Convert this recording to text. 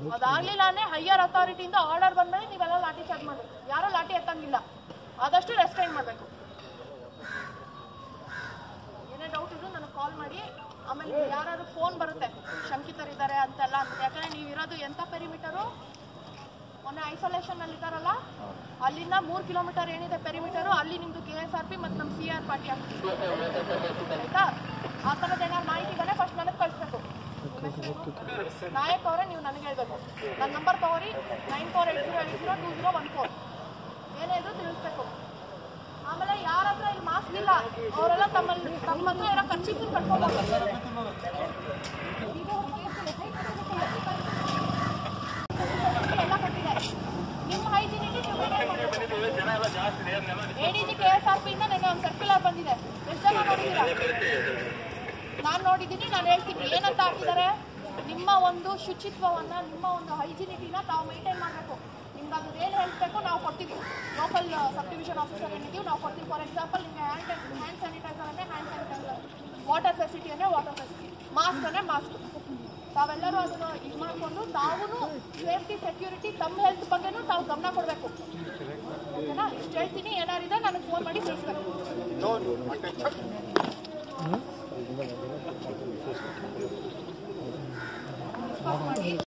ಅದಾಗ್ಲಿಲ್ಲಾನೆ higher ಅಥಾರಿಟಿಯಿಂದ order ಬಂದ್ಮೇಲೆ ನೀವೆಲ್ಲ ಲಾಠಿ charge ಮಾಡಿ ಯಾರೋ ಲಾಠಿ ಎತ್ತಂಗಿಲ್ಲ ಆದಷ್ಟು ರೆಸ್ಟ್ರೈನ್ ಮಾಡಬೇಕು ಏನೇ ಡೌಟ್ ಇದ್ರು ನನಗೆ ಕಾಲ್ ಮಾಡಿ ಆಮೇಲೆ ಯಾರಾದ್ರು ಫೋನ್ ಬರುತ್ತೆ ಶಂಕಿತರಿದ್ದಾರೆ ಅಂತೆಲ್ಲ ಅಂತ ಯಾಕಂದ್ರೆ ನೀವು ಇರೋದು ಎಂಥ ಪೆರಿಮೀಟರು ಮೊನ್ನೆ ಐಸೋಲೇಷನ್ ಅಲ್ಲಿ ಇದಾರಲ್ಲ ಅಲ್ಲಿಂದ ಮೂರು ಕಿಲೋಮೀಟರ್ ಏನಿದೆ ಪೆರಿಮೀಟರು ಅಲ್ಲಿ ನಿಮ್ದು ಕೆ ಎಸ್ ಆರ್ ಪಿ ಮತ್ತು ನಮ್ಮ ಸಿ ಆರ್ ಪಾರ್ಟಿ ಆಗ್ತದೆ ಆಯ್ತಾ ಆ ಥರದ್ದು ಏನಾದ್ರು ಮಾಹಿತಿ ಬಂದರೆ ಫಸ್ಟ್ ನನಗೆ ಕಳಿಸ್ಬೇಕು ನಾಯಕ್ ಅವರೇ ನೀವು ನನಗೆ ಹೇಳ್ಬೇಕು ನನ್ನ ನಂಬರ್ ತಗೋರಿ nine four eight zero eight zero two zero one four ಏನೇ ಇದ್ರು ತಿಳಿಸ್ಬೇಕು ಆಮೇಲೆ ಯಾರ ಹತ್ರ ಇಲ್ಲಿ ಮಾಸ್ಕ್ ಇಲ್ಲ ಅವರೆಲ್ಲ ತಮ್ಮಲ್ಲಿ ತಮ್ಮ ಹತ್ರ ಇರೋ ಖರ್ಚಿಗೆ ಕಟ್ಕೊಂಡು ಎಲ್ಲ ಕೊಟ್ಟಿದ್ದಾರೆ ನಿಮ್ಮ ಹೈಜಿನಿಟಿ ನೀವು maintain ಮಾಡ್ಬೇಕು. ADG KSRP ಇಂದ ನೆನ್ನೆ ಒಂದು ಸರ್ಕ್ಯುಲರ್ ಬಂದಿದೆ ಎಷ್ಟು ಜನ ನೋಡಿದ್ದೀರಾ ನಾನು ನೋಡಿದ್ದೀನಿ ನಾನು ಹೇಳ್ತೀನಿ ಏನಂತ ಹಾಕಿದ್ದಾರೆ ನಿಮ್ಮ ಒಂದು ಶುಚಿತ್ವವನ್ನ ನಿಮ್ಮ ಒಂದು ಹೈಜಿನಿಟಿನ ತಾವು ಮೇಂಟೈನ್ ಮಾಡಬೇಕು ನಿಮ್ಗೆ ಅದು ಏನು ಹೇಳ್ಬೇಕು ನಾವು ಕೊಡ್ತೀವಿ ಲೋಕಲ್ ಸಬ್ ಡಿವಿಷನ್ ಆಫೀಸರ್ ಏನಿದ್ದೀವಿ ನಾವು ಕೊಡ್ತೀವಿ ಫಾರ್ ಎಕ್ಸಾಂಪಲ್ ನಿಮಗೆ ಹ್ಯಾಂಡ್ ಹ್ಯಾಂಡ್ ಸ್ಯಾನಿಟೈಸರ್ ಅಂದರೆ ಹ್ಯಾಂಡ್ ಸ್ಯಾನಿಟೈಸರ್ ವಾಟರ್ ಫೆಸಿಲಿಟಿ ಅಂದರೆ ವಾಟರ್ ಫೆಸಿಲಿಟಿ ಮಾಸ್ಕ್ ಅಂದರೆ ಮಾಸ್ಕ್ ತಾವೆಲ್ಲರೂ ಅದನ್ನು ಇದು ಮಾಡಿಕೊಂಡು ತಾವು ಸೇಫ್ಟಿ ಸೆಕ್ಯೂರಿಟಿ ತಮ್ಮ ಹೆಲ್ತ್ ಬಗ್ಗೆನೂ ತಾವು ಗಮನ ಕೊಡಬೇಕು ಓಕೆನಾ ಇಷ್ಟು ಹೇಳ್ತೀನಿ ಏನಾರಿದೆ ನನಗೆ ಫೋನ್ ಮಾಡಿ ತಿಳಿಸ್ಬೇಕು